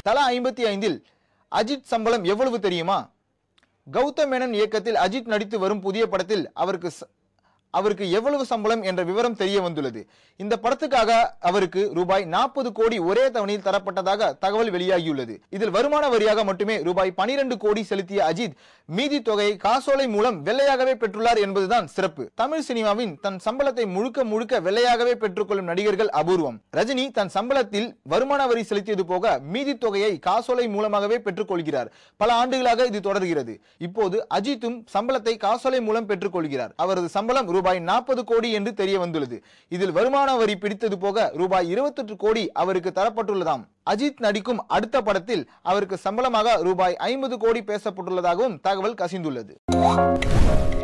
தலா ஐம்பத்தி ஐந்தில் அஜித் சம்பளம் எவ்வளவு தெரியுமா கௌதம் மேனன் இயக்கத்தில் அஜித் நடித்து வரும் புதிய படத்தில் அவருக்கு ச- அவருக்கு எவ்வளவு சம்பளம் என்ற விவரம் தெரிய வந்துள்ளது இந்த படத்துக்காக அவருக்கு ரூபாய் நாற்பது கோடி ஒரே தவணையில் தரப்பட்டதாக தகவல் வெளியாகியுள்ளது இதில் வருமான வரியாக மட்டுமே ரூபாய் 12 கோடி செலுத்திய அஜித் மீதி தொகையை காசோலை மூலம் வெள்ளையாகவே பெற்றுள்ளார் என்பதுதான் சிறப்பு தமிழ் சினிமாவின் தன் சம்பளத்தை முழுக்க முழுக்க வெள்ளையாகவே பெற்றுக்கொள்ளும் நடிகர்கள் அபூர்வம் ரஜினி தன் சம்பளத்தில் வருமான வரி செலுத்தியது போக மீதி தொகையை காசோலை மூலமாகவே பெற்றுக்கொள்கிறார் பல ஆண்டுகளாக இது தொடர்கிறது இப்போது அஜித்தும் சம்பளத்தை காசோலை மூலம் பெற்றுக்கொள்கிறார் அவரது சம்பளம் ரூபாய் நாற்பது கோடி என்று தெரிய வந்துள்ளது இதில் வருமான வரி பிடித்தது போக ரூபாய் 28 கோடி அவருக்கு தரப்பட்டுள்ளதாம் அஜித் நடிக்கும் அடுத்த படத்தில் அவருக்கு சம்பளமாக ரூபாய் ஐம்பது கோடி பேசப்பட்டுள்ளதாகவும் தகவல் கசிந்துள்ளது